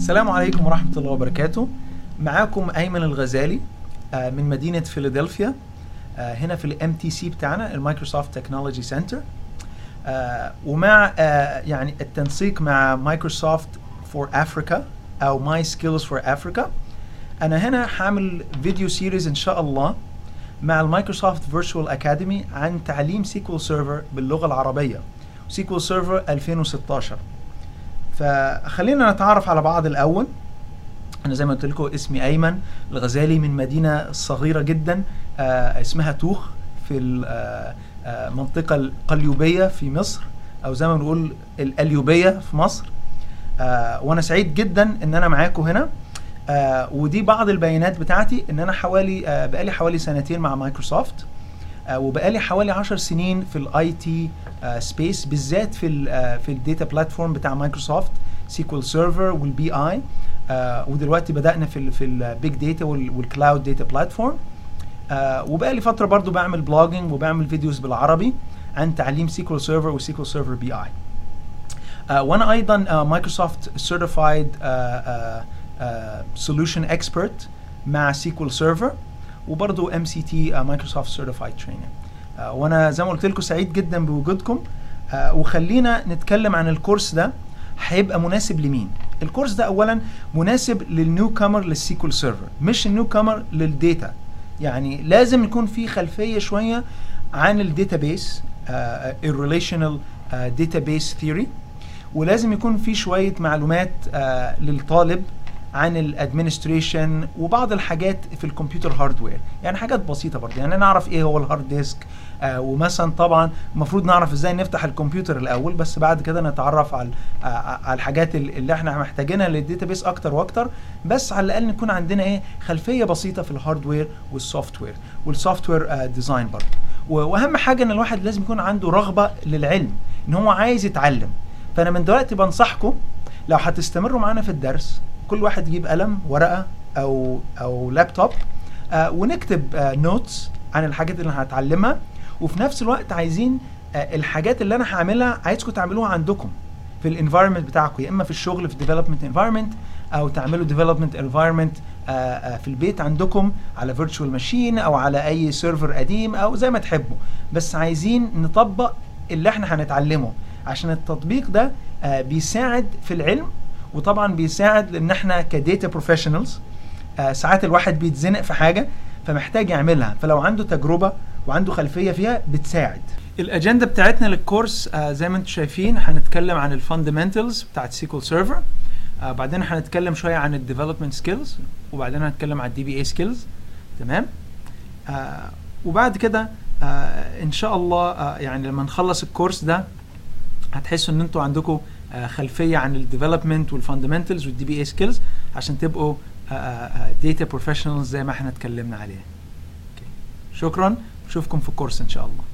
السلام عليكم ورحمة الله وبركاته معاكم أيمن الغزالي آه، من مدينة فيلادلفيا آه، هنا في الام تي سي بتاعنا المايكروسوفت تكنولوجي سنتر ومع آه، يعني التنسيق مع مايكروسوفت فور افريكا او ماي سكيلز فور افريكا انا هنا هعمل فيديو سيريز ان شاء الله مع المايكروسوفت فيرتشوال اكاديمي عن تعليم سيكوال سيرفر باللغه العربيه سيكوال سيرفر 2016 فخلينا نتعرف على بعض الاول انا زي ما قلت لكم اسمي ايمن الغزالي من مدينه صغيره جدا آه اسمها توخ في المنطقه القليوبيه في مصر او زي ما بنقول القليوبيه في مصر آه وانا سعيد جدا ان انا معاكم هنا آه ودي بعض البيانات بتاعتي ان انا حوالي آه بقالي حوالي سنتين مع مايكروسوفت آه وبقالي حوالي 10 سنين في الاي تي سبيس بالذات في ال في الداتا بلاتفورم بتاع مايكروسوفت سيكوال سيرفر والبي اي ودلوقتي بدانا في ال في البيج داتا والكلاود داتا بلاتفورم وبقالي فتره برضو بعمل بلوجينج وبعمل فيديوز بالعربي عن تعليم سيكوال سيرفر وسيكوال سيرفر بي اي وانا ايضا مايكروسوفت سيرتيفايد سوليوشن اكسبرت مع سيكوال سيرفر وبرضو ام سي تي مايكروسوفت سيرتيفايد ترينر وانا زي ما قلت لكم سعيد جدا بوجودكم uh, وخلينا نتكلم عن الكورس ده هيبقى مناسب لمين الكورس ده اولا مناسب للنيو كامر للسيكول سيرفر مش النيو كامر للديتا يعني لازم يكون في خلفيه شويه عن الداتابيس الريليشنال داتابيس ثيوري ولازم يكون في شويه معلومات uh, للطالب عن الادمنستريشن وبعض الحاجات في الكمبيوتر هاردوير يعني حاجات بسيطه برضه يعني نعرف ايه هو الهارد ديسك آه ومثلا طبعا المفروض نعرف ازاي نفتح الكمبيوتر الاول بس بعد كده نتعرف على آه على الحاجات اللي احنا محتاجينها للداتابيس اكتر واكتر بس على الاقل نكون عندنا ايه خلفيه بسيطه في الهاردوير والسوفت وير والسوفت وير آه ديزاين برضه واهم حاجه ان الواحد لازم يكون عنده رغبه للعلم ان هو عايز يتعلم فانا من دلوقتي بنصحكم لو هتستمروا معانا في الدرس كل واحد يجيب قلم ورقه او او لابتوب آه ونكتب آه نوتس عن الحاجات اللي هنتعلمها وفي نفس الوقت عايزين آه الحاجات اللي انا هعملها عايزكم تعملوها عندكم في الانفايرمنت بتاعكم يا اما في الشغل في ديفلوبمنت انفايرمنت او تعملوا ديفلوبمنت انفايرمنت في البيت عندكم على فيرتشوال ماشين او على اي سيرفر قديم او زي ما تحبوا بس عايزين نطبق اللي احنا هنتعلمه عشان التطبيق ده بيساعد في العلم وطبعا بيساعد لان احنا كديتا بروفيشنالز آه ساعات الواحد بيتزنق في حاجه فمحتاج يعملها فلو عنده تجربه وعنده خلفيه فيها بتساعد الاجنده بتاعتنا للكورس آه زي ما انتم شايفين هنتكلم عن الفاندمنتالز بتاعت سيكول سيرفر آه بعدين هنتكلم شويه عن الديفلوبمنت سكيلز وبعدين هنتكلم عن الدي بي اي سكيلز تمام آه وبعد كده آه ان شاء الله آه يعني لما نخلص الكورس ده هتحسوا ان انتوا عندكم خلفيه عن الديفلوبمنت والفاندمنتالز والدي بي اي سكيلز عشان تبقوا داتا بروفيشنالز زي ما احنا اتكلمنا عليه شكرا نشوفكم في الكورس ان شاء الله